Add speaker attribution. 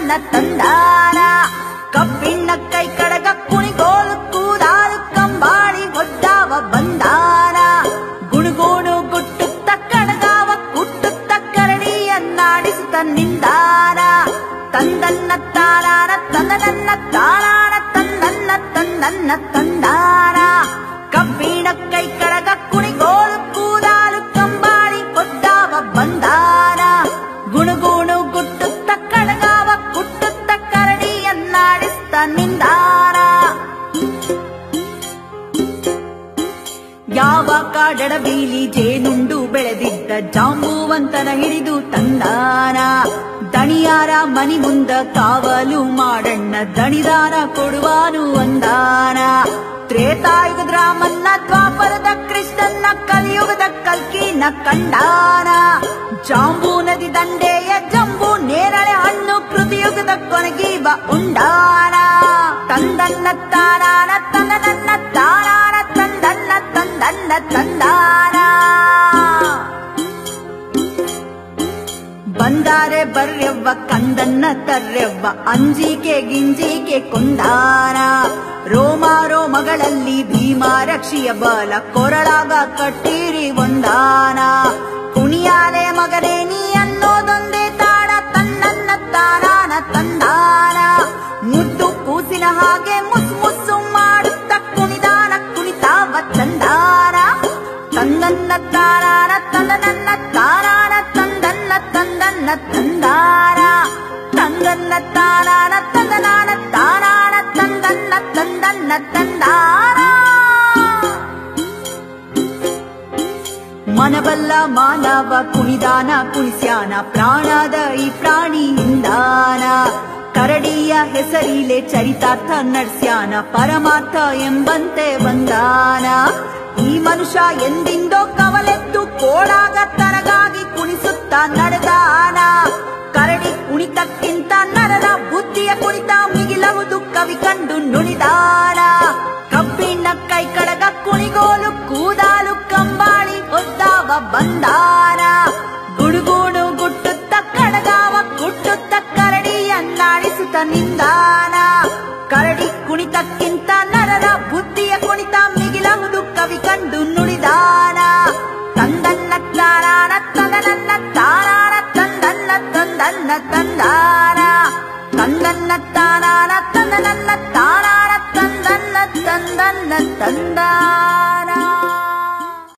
Speaker 1: ತಂದನ್ನ ತಂದಾನ ಕಬ್ಬಿಣ ಕೈ ಕಡಗ ಕುಣಿಗೋಲು ಕೂದಾಲು ಕಂಬಾಳಿ ಒಡ್ಡಾವ ಬಂದಾನ ಗುಣಗೋಣು ಗುಟ್ಟುತ್ತ ಕಡಗಾವ ಕುಟ್ಟುತ್ತ ಕರಡಿಯನ್ನಾಡಿಸುತ್ತ ನಿಂದಾನ ತಂದನ್ನ ತಾರಾನ ತಂದನನ್ನ ತಾರಾನ ತಂದನ್ನ ತಂದನ್ನ ತಂದಾನ ಕಬ್ಬಿಣ ಕೈ ಕಡಗ ಕುಣಿಗೋಳು ಕೂದಾಲು ಕಂಬಾಳಿ ಒಡ್ಡಾವ ಬಂದಾನ ಗುಣಗುಣು ಗುಟ್ಟುತ್ತ ಕಡಗಾವ ಕುಟ್ಟುತ್ತ ಕರಡಿಯನ್ನಾಡಿಸ್ತ ನಿಂದಾನ ಯಾವ ಕಾಡಡ ಬೀಲಿ ಜೇನುಂಡು ಬೆಳೆದಿದ್ದ ಜಾಂಬುವಂತನ ಹಿಡಿದು ತಂದಾನ ದಣಿಯಾರ ಮನಿ ಮುಂದ ಕಾವಲು ಮಾಡಣ್ಣ ದಣಿದಾನ ಕೊಡುವಾನು ಅಂದಾನ ತ್ರೇತಾಯುಗದ ರಾಮನ್ನ ದ್ವಾಪರದ ಕೃಷ್ಣನ್ನ ಕಲಿಯುಗದ ಕಲ್ಕಿನ ಕಂಡಾನ ಜಾಂಬೂ ನದಿ ದಂಡೆಯ ಜಂಬೂ ನೇರಳೆ ಹಣ್ಣು ಕೃತಿಯುಗದ ಕೊನಗೀವ ಉಂಡಾನ ತಂದನ್ನ ತಾರಾನ ತಂದನನ್ನ ತಾರಾನ ತಂದನ್ನ ತಂದನ್ನ ತಂದಾನ ಬಂದಾರೆ ಬರ್ಯವ್ವ ಕಂದನ್ನ ತರ್ಯವ್ವ ಅಂಜಿಕೆ ಗಿಂಜಿಕೆ ಕೊಂದಾನ ರೋಮ ರೋಮಗಳಲ್ಲಿ ಭೀಮಾ ರಕ್ಷಿಯ ಬಲ ಕೊರಳಾಗ ಕಟ್ಟೀರಿ ಒಂದಾನ ಕುಣಿಯಾಲೆ ಮಗನೇ ನೀ ಅನ್ನೋದೊಂದೇ ತಾಡ ತನ್ನನ್ನ ತಾರಾನ ತಂದಾನ ಮುದ್ದು ಕೂಸಿನ ಹಾಗೆ ಮುಸ್ ಮುಸ್ಸು ಮಾಡುತ್ತ ಕುಣಿದಾನ ಕುಣಿತಾವ ಚಂದಾನ ತಂದನ್ನ ತಾರಾನ ತಂದನನ್ನ ತಾರಾನ ತಂದನ್ನ ತಂದನ್ನ ತಂದಾನ ತಂದನ್ನ ತಾರಾನ ತಂದನಾನ ತಾರಾನ ತಂದನ್ನ ತಂದನ್ನ ತಂದಾನ ಮನಬಲ್ಲ ಮಾನವ ಕುಣಿದಾನ ಕುಣಿಸ್ಯಾನ ಪ್ರಾಣದ ಈ ಪ್ರಾಣಿಯಿಂದಾನ ಕರಡಿಯ ಹೆಸರಿಲೆ ಚರಿತಾರ್ಥ ನಡ್ಸ್ಯಾನ ಪರಮಾರ್ಥ ಎಂಬಂತೆ ಬಂದಾನ ಈ ಮನುಷ್ಯ ಎಂದಿಂದೋ ಕವಲೆತ್ತು ಕೋಳಾಗ ತನಗಾಗಿ ಕುಣಿಸುತ್ತ ನಡೆದಾನ ಕರಡಿ ಕುಣಿತಕ್ಕಿಂತ ನರನ ಬುದ್ಧಿಯ ಕುಣಿತ ಮಿಗಿಲವುದು ಕವಿ ಕಣ್ಣ